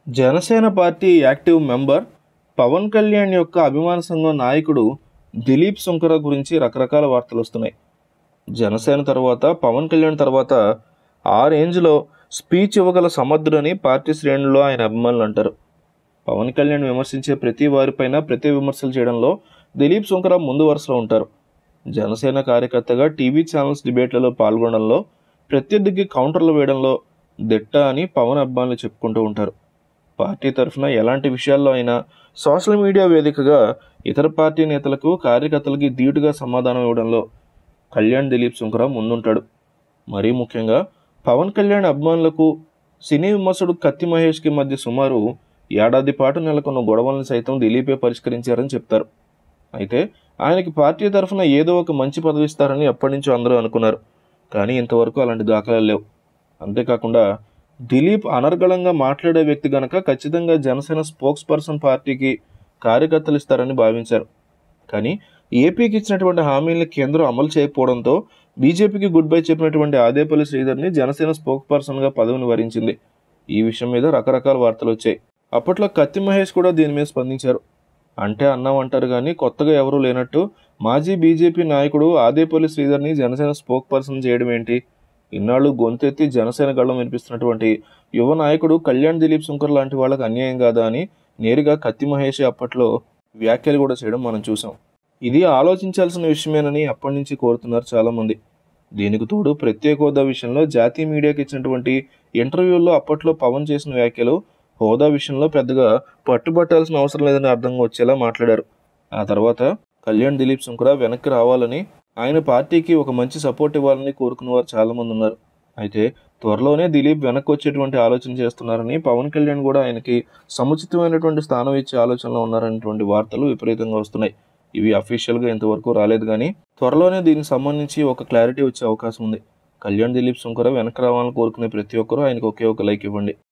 Janasena party active member Pawan Kalyan యొక్క అభిమాన సంఘం నాయకుడు దిలీప్ శంకర గురించి రకరకాల వార్తలు వస్తున్నాయి జనసేన తర్వాత పవన్ కళ్యాణ్ తర్వాత ఆ రేంజ్లో స్పీచ్ ఇవ్వగల సమర్థుడని పార్టీ శ్రేణుల్లో ఆయన అభిమానులు అంటారు పవన్ కళ్యాణ్ విమర్శించే ప్రతి వారిపైన ప్రతి విమర్శలు చేయడంలో దిలీప్ శంకర ముందు వరుసలో ఉంటారు జనసేన కార్యకర్తగా టీవీ ఛానల్స్ డిబేట్లలో పాల్గొనడంలో ప్రత్యర్థికి కౌంటర్లు వేయడంలో దిట్ట అని పవన్ అభిమానులు చెప్పుకుంటూ ఉంటారు పార్టీ తరఫున ఎలాంటి విషయాల్లో అయినా సోషల్ మీడియా వేదికగా ఇతర పార్టీ నేతలకు కార్యకర్తలకి ధీటుగా సమాధానం ఇవ్వడంలో కళ్యాణ్ దిలీప్ శంకర ముందుంటాడు మరీ ముఖ్యంగా పవన్ కళ్యాణ్ అభిమానులకు సినీ విమర్శకుడు కత్తి మహేష్కి మధ్య సుమారు ఏడాది పాటు నెలకొన్న గొడవలను సైతం దిలీపే పరిష్కరించారని చెప్తారు అయితే ఆయనకి పార్టీ తరఫున ఏదో ఒక మంచి పదవి ఇస్తారని ఎప్పటి నుంచో అందరూ అనుకున్నారు కానీ ఇంతవరకు అలాంటి దాఖలాలు లేవు అంతేకాకుండా దిలీప్ అనర్గళంగా మాట్లాడే వ్యక్తి గనక ఖచ్చితంగా జనసేన స్పోక్స్ పర్సన్ పార్టీకి కార్యకర్తలు ఇస్తారని భావించారు కానీ ఏపీకి ఇచ్చినటువంటి హామీలను కేంద్రం అమలు చేయకపోవడంతో బీజేపీకి గుడ్ బై చెప్పినటువంటి ఆదేపల్లి శ్రీధర్ని జనసేన స్పోక్ పర్సన్గా పదవిని వరించింది ఈ విషయం మీద రకరకాల వార్తలు వచ్చాయి అప్పట్లో కత్తి మహేష్ కూడా దీని మీద స్పందించారు అంటే అన్నాం అంటారు కానీ కొత్తగా ఎవరూ లేనట్టు మాజీ బీజేపీ నాయకుడు ఆదేపల్లి శ్రీధర్ని జనసేన స్పోక్ పర్సన్ చేయడం ఏంటి ఇన్నాళ్ళు గొంతెత్తి జనసేన గళ్ళం వినిపిస్తున్నటువంటి యువ నాయకుడు కళ్యాణ్ దిలీప్ శంకర్ లాంటి వాళ్ళకి అన్యాయం కాదా అని నేరుగా కత్తి మహేష్ అప్పట్లో వ్యాఖ్యలు కూడా చేయడం మనం చూసాం ఇది ఆలోచించాల్సిన విషయమేనని అప్పటి నుంచి కోరుతున్నారు చాలామంది దీనికి తోడు ప్రత్యేక హోదా విషయంలో జాతీయ మీడియాకి ఇచ్చినటువంటి ఇంటర్వ్యూల్లో అప్పట్లో పవన్ చేసిన వ్యాఖ్యలు హోదా విషయంలో పెద్దగా పట్టుబట్టాల్సిన అవసరం లేదని అర్థం వచ్చేలా మాట్లాడారు ఆ తర్వాత కళ్యాణ్ దిలీప్ శంకర వెనక్కి రావాలని ఆయన పార్టీకి ఒక మంచి సపోర్ట్ ఇవ్వాలని కోరుకున్న వారు చాలామంది ఉన్నారు అయితే త్వరలోనే దిలీప్ వెనక్కి వచ్చేటువంటి ఆలోచన చేస్తున్నారని పవన్ కళ్యాణ్ కూడా ఆయనకి సముచితమైనటువంటి స్థానం ఇచ్చే ఆలోచనలో ఉన్నారనేటువంటి వార్తలు విపరీతంగా వస్తున్నాయి ఇవి అఫీషియల్గా ఇంతవరకు రాలేదు కానీ త్వరలోనే దీనికి సంబంధించి ఒక క్లారిటీ వచ్చే అవకాశం ఉంది కళ్యాణ్ దిలీప్ శంకర వెనక్కి రావాలని కోరుకునే ప్రతి ఒక్కరూ ఆయనకు ఒకే ఒక లైక్ ఇవ్వండి